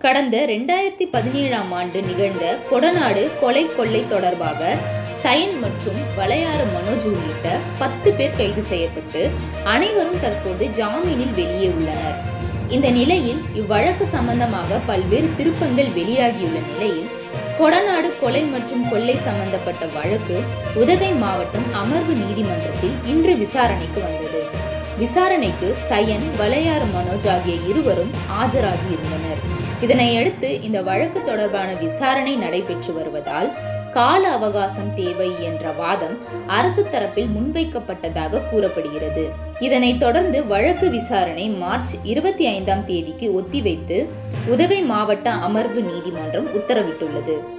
கடந்த ரெண்டாயிரத்தி பதினேழாம் ஆண்டு நிகழ்ந்த கொடநாடு கொலை கொள்ளை தொடர்பாக சயன் மற்றும் வளையாறு மனோஜ் உள்ளிட்ட பத்து பேர் கைது செய்யப்பட்டு அனைவரும் தற்போது ஜாமீனில் வெளியே உள்ளனர் இந்த நிலையில் இவ்வழக்கு சம்பந்தமாக பல்வேறு திருப்பங்கள் வெளியாகியுள்ள நிலையில் கொடநாடு கொலை மற்றும் கொள்ளை சம்பந்தப்பட்ட வழக்கு உதகை மாவட்டம் அமர்வு நீதிமன்றத்தில் இன்று விசாரணைக்கு வந்தது விசாரணைக்கு சயன் வளையாறு மனோஜ் ஆகிய இருவரும் ஆஜராகி இருந்தனர் இதனையடுத்து இந்த வழக்கு தொடர்பான விசாரணை நடைபெற்று வருவதால் கால அவகாசம் தேவை என்ற வாதம் அரசு தரப்பில் முன்வைக்கப்பட்டதாக கூறப்படுகிறது இதனைத் தொடர்ந்து வழக்கு விசாரணை மார்ச் இருபத்தி ஐந்தாம் தேதிக்கு ஒத்திவைத்து உதகை மாவட்ட அமர்வு நீதிமன்றம் உத்தரவிட்டுள்ளது